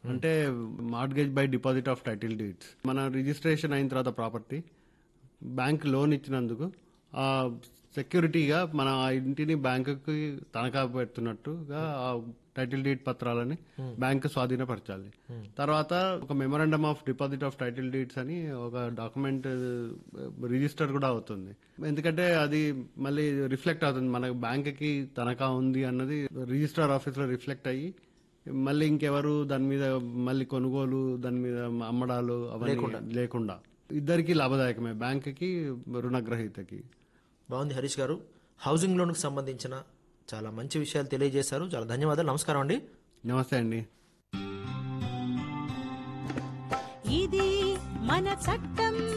అంటే mortgage by deposit of title deeds మన registration అయిన తర్వాత ప్రాపర్టీ బ్యాంక్ లోన్ ఇచ్చినందుకు ఆ సెక్యూరిటీగా మన ఆ ఇంటిని బ్యాంకుకి తనఖా పెడుతున్నట్టుగా ఆ టైటిల్ డీడ్ పత్రాలని బ్యాంక్ స్వాధీనపరచాలి తర్వాత ఒక memorandum of deposit of title deeds అని ఒక డాక్యుమెంట్ రిజిస్టర్ కూడా అవుతుంది ఎందుకంటే అది మళ్ళీ రిఫ్లెక్ట్ అవుతుంది మన బ్యాంక్కి తనఖా ఉంది అన్నది రిజిస్టర్ ఆఫీస్లో రిఫ్లెక్ట్ అయ్యి మళ్ళీ ఇంకెవరు దాని మీద మళ్ళీ కొనుగోలు దాని మీద అమ్మడాలు అవన్నీ లేకుండా ఇద్దరికి లాభదాయకమే బ్యాంకుకి రుణగ్రహీతకి బాగుంది హరీష్ గారు హౌసింగ్ లోన్కి సంబంధించిన చాలా మంచి విషయాలు తెలియజేశారు చాలా ధన్యవాదాలు నమస్కారం అండి నమస్తే అండి ఇది మన చట్టం